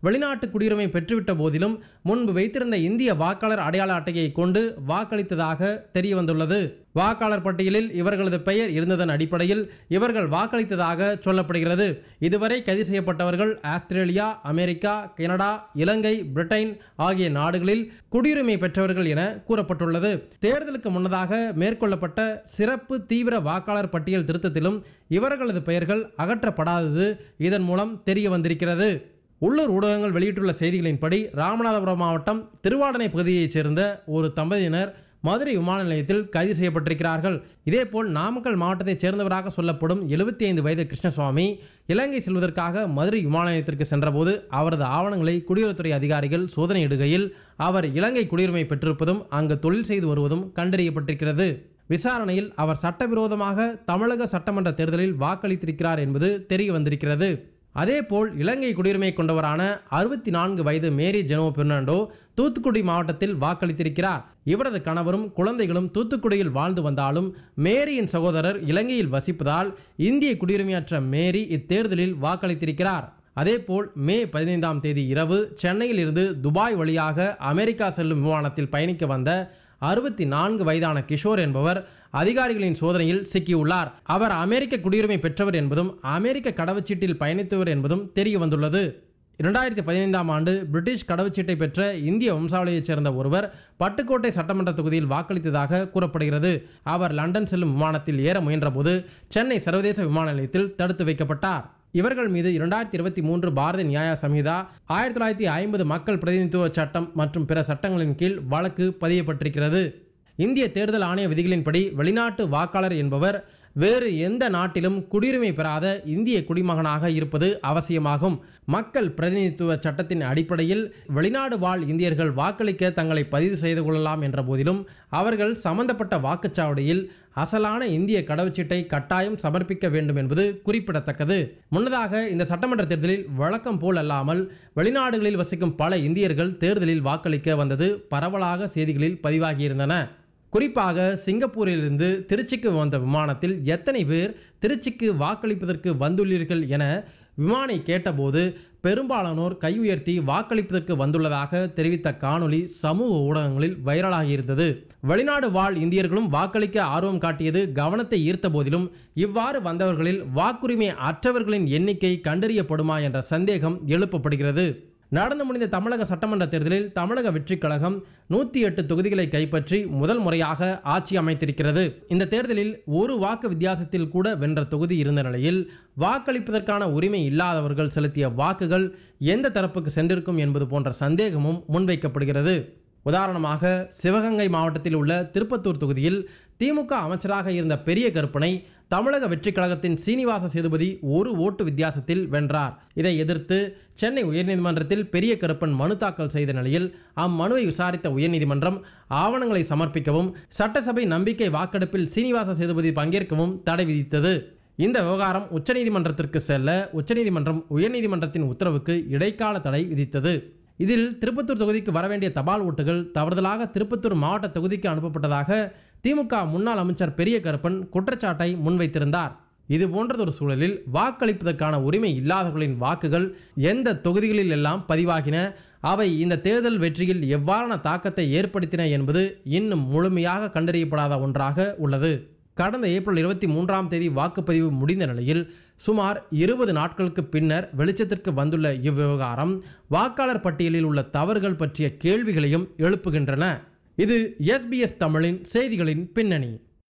வெளிநாட்டு குடியுரிமை பெற்றுவிட்ட போதிலும் முன்பு வைத்திருந்த இந்திய வாக்காளர் அடையாள அட்டையை கொண்டு வாக்களித்ததாக தெரிய வந்துள்ளது வாக்காளர் பட்டியலில் இவர்களது பெயர் இருந்ததன் அடிப்படையில் இவர்கள் வாக்களித்ததாக சொல்லப்படுகிறது இதுவரை கைது செய்யப்பட்டவர்கள் Australia America Canada Ilangai Britain ஆகிய நாடுகளில் குடியுரிமை பெற்றவர்கள் என கூறப்பட்டுள்ளது தேர்தலுக்கு முன்னதாக மேற்கொள்ளப்பட்ட சிறப்பு தீவிர வாக்காளர் பட்டியல் திருத்தத்திலும் இவர்களது பெயர்கள் அகற்றப்படாதது இதன் மூலம் தெரிய வந்திருக்கிறது உள்ளூர் ஊடகங்கள் வெளியிட்டுள்ள செய்திகளின்படி ராமநாதபுரம் மாவட்டம் திருவாடனை பகுதியைச் சேர்ந்த ஒரு தம்பதியினர் மதுரை விமான நிலையத்தில் கைது செய்யப்பட்டிருக்கிறார்கள் இதேபோல் நாமக்கல் மாவட்டத்தைச் சேர்ந்தவராக சொல்லப்படும் எழுபத்தி ஐந்து வயது கிருஷ்ணசுவாமி இலங்கை செல்வதற்காக மதுரை விமான நிலையத்திற்கு சென்றபோது அவரது ஆவணங்களை குடியுறவுத்துறை அதிகாரிகள் சோதனையிடுகையில் அவர் இலங்கை குடியுரிமை பெற்றிருப்பதும் அங்கு தொழில் செய்து வருவதும் கண்டறியப்பட்டிருக்கிறது விசாரணையில் அவர் சட்டவிரோதமாக தமிழக சட்டமன்ற தேர்தலில் வாக்களித்திருக்கிறார் என்பது தெரிய வந்திருக்கிறது அதேபோல் இலங்கை குடியுரிமை கொண்டவரான அறுபத்தி நான்கு வயது மேரி ஜெனோ பெர்னாண்டோ தூத்துக்குடி மாவட்டத்தில் வாக்களித்திருக்கிறார் இவரது கணவரும் குழந்தைகளும் தூத்துக்குடியில் வாழ்ந்து வந்தாலும் மேரியின் சகோதரர் இலங்கையில் வசிப்பதால் இந்திய குடியுரிமையற்ற மேரி இத்தேர்தலில் வாக்களித்திருக்கிறார் அதேபோல் மே பதினைந்தாம் தேதி இரவு சென்னையில் இருந்து துபாய் வழியாக அமெரிக்கா செல்லும் விமானத்தில் பயணிக்க வந்த அறுபத்தி நான்கு வயதான கிஷோர் என்பவர் அதிகாரிகளின் சோதனையில் சிக்கியுள்ளார் அவர் அமெரிக்க குடியுரிமை பெற்றவர் என்பதும் அமெரிக்க கடவுச்சீட்டில் பயணித்தவர் என்பதும் தெரிய வந்துள்ளது இரண்டாயிரத்தி பதினைந்தாம் ஆண்டு பிரிட்டிஷ் கடவுச்சீட்டை பெற்ற இந்திய வம்சாவளியைச் சேர்ந்த ஒருவர் பட்டுக்கோட்டை சட்டமன்ற தொகுதியில் வாக்களித்ததாக கூறப்படுகிறது அவர் லண்டன் செல்லும் விமானத்தில் ஏற முயன்றபோது சென்னை சர்வதேச விமான நிலையத்தில் தடுத்து வைக்கப்பட்டார் இவர்கள் மீது இரண்டாயிரத்தி இருபத்தி மூன்று பாரத நியாய சம்ஹிதா ஆயிரத்தி தொள்ளாயிரத்தி ஐம்பது மக்கள் பிரதிநிதித்துவ சட்டம் மற்றும் பிற சட்டங்களின் கீழ் வழக்கு பதியப்பட்டிருக்கிறது இந்திய தேர்தல் ஆணைய விதிகளின்படி வெளிநாட்டு வாக்காளர் என்பவர் வேறு எந்த நாட்டிலும் குடியுரிமை பெறாத இந்திய குடிமகனாக இருப்பது அவசியமாகும் மக்கள் பிரதிநிதித்துவ சட்டத்தின் அடிப்படையில் வெளிநாடு வாழ் இந்தியர்கள் வாக்களிக்க தங்களை பதிவு செய்து கொள்ளலாம் என்ற போதிலும் அவர்கள் சம்பந்தப்பட்ட வாக்குச்சாவடியில் அசலான இந்திய கடவுச்சீட்டை கட்டாயம் சமர்ப்பிக்க வேண்டும் என்பது குறிப்பிடத்தக்கது முன்னதாக இந்த சட்டமன்ற தேர்தலில் வழக்கம் போல் அல்லாமல் வெளிநாடுகளில் வசிக்கும் பல இந்தியர்கள் தேர்தலில் வாக்களிக்க வந்தது பரவலாக செய்திகளில் பதிவாகியிருந்தன குறிப்பாக சிங்கப்பூரிலிருந்து திருச்சிக்கு வந்த விமானத்தில் எத்தனை பேர் திருச்சிக்கு வாக்களிப்பதற்கு வந்துள்ளீர்கள் என விமானி கேட்டபோது பெரும்பாலானோர் கை உயர்த்தி வாக்களிப்பதற்கு வந்துள்ளதாக தெரிவித்த காணொளி சமூக ஊடகங்களில் வைரலாகியிருந்தது வெளிநாடு வாழ் இந்தியர்களும் வாக்களிக்க ஆர்வம் காட்டியது கவனத்தை ஈர்த்த போதிலும் இவ்வாறு வந்தவர்களில் வாக்குரிமை அற்றவர்களின் எண்ணிக்கை கண்டறியப்படுமா என்ற சந்தேகம் எழுப்பப்படுகிறது நடந்து முடிந்த தமிழக சட்டமன்ற தேர்தலில் தமிழக வெற்றிக் கழகம் நூற்றி எட்டு தொகுதிகளை கைப்பற்றி முதல் முறையாக ஆட்சி அமைத்திருக்கிறது இந்த தேர்தலில் ஒரு வாக்கு வித்தியாசத்தில் கூட வென்ற தொகுதி இருந்த நிலையில் வாக்களிப்பதற்கான உரிமை இல்லாதவர்கள் செலுத்திய வாக்குகள் எந்த தரப்புக்கு சென்றிருக்கும் என்பது போன்ற சந்தேகமும் முன்வைக்கப்படுகிறது உதாரணமாக சிவகங்கை மாவட்டத்தில் உள்ள திருப்பத்தூர் தொகுதியில் திமுக அமைச்சராக இருந்த பெரிய கருப்பனை தமிழக வெற்றிக் கழகத்தின் சீனிவாச சேதுபதி ஒரு ஓட்டு வித்தியாசத்தில் வென்றார் இதை எதிர்த்து சென்னை உயர்நீதிமன்றத்தில் பெரிய கருப்பன் மனு தாக்கல் செய்த நிலையில் அம்மனுவை விசாரித்த உயர்நீதிமன்றம் ஆவணங்களை சமர்ப்பிக்கவும் சட்டசபை நம்பிக்கை வாக்கெடுப்பில் சீனிவாச சேதுபதி பங்கேற்கவும் தடை விதித்தது இந்த விவகாரம் உச்சநீதிமன்றத்திற்கு செல்ல உச்சநீதிமன்றம் உயர்நீதிமன்றத்தின் உத்தரவுக்கு இடைக்கால தடை விதித்தது இதில் திருப்பத்தூர் தொகுதிக்கு வரவேண்டிய தபால் ஓட்டுகள் தவறுதலாக திருப்பத்தூர் மாவட்ட தொகுதிக்கு அனுப்பப்பட்டதாக திமுக முன்னாள் அமைச்சர் பெரிய கருப்பன் குற்றச்சாட்டை முன்வைத்திருந்தார் இது போன்றதொரு சூழலில் வாக்களிப்பதற்கான உரிமை இல்லாதவர்களின் வாக்குகள் எந்த தொகுதிகளில் எல்லாம் பதிவாகின அவை இந்த தேர்தல் வெற்றியில் எவ்வாறான தாக்கத்தை ஏற்படுத்தின என்பது இன்னும் முழுமையாக கண்டறியப்படாத ஒன்றாக உள்ளது கடந்த ஏப்ரல் இருபத்தி மூன்றாம் தேதி வாக்குப்பதிவு முடிந்த நிலையில் சுமார் இருபது நாட்களுக்கு பின்னர் வெளிச்சத்திற்கு வந்துள்ள இவ்விவகாரம் வாக்காளர் பட்டியலில் உள்ள தவறுகள் பற்றிய கேள்விகளையும் எழுப்புகின்றன இது எஸ்பிஎஸ் தமிழின் செய்திகளின் பின்னணி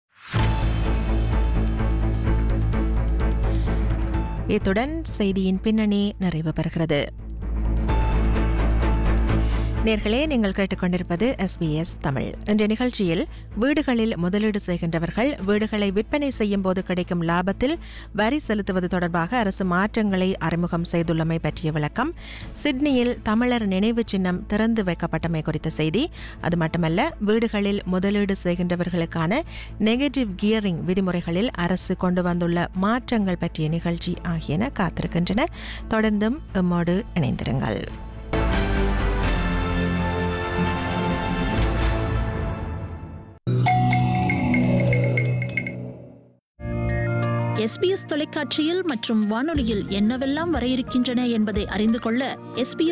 இத்துடன் செய்தியின் பின்னணி நிறைவு பெறுகிறது நேர்களே நீங்கள் கேட்டுக்கொண்டிருப்பது எஸ்பிஎஸ் தமிழ் இன்றைய நிகழ்ச்சியில் வீடுகளில் முதலீடு செய்கின்றவர்கள் வீடுகளை விற்பனை செய்யும் போது கிடைக்கும் லாபத்தில் வரி செலுத்துவது தொடர்பாக அரசு மாற்றங்களை அறிமுகம் செய்துள்ளமை பற்றிய விளக்கம் சிட்னியில் தமிழர் நினைவு சின்னம் திறந்து வைக்கப்பட்டமை குறித்த செய்தி அது மட்டுமல்ல வீடுகளில் முதலீடு செய்கின்றவர்களுக்கான நெகட்டிவ் கியரிங் விதிமுறைகளில் அரசு கொண்டு வந்துள்ள மாற்றங்கள் பற்றிய நிகழ்ச்சி ஆகியன காத்திருக்கின்றன தொடர்ந்தும் எம்மோடு இணைந்திருங்கள் எஸ்பிஎஸ் தொலைக்காட்சியில் மற்றும் வானொலியில் என்னவெல்லாம் வர இருக்கின்றன என்பதை அறிந்து கொள்ள எஸ்பிஎஸ்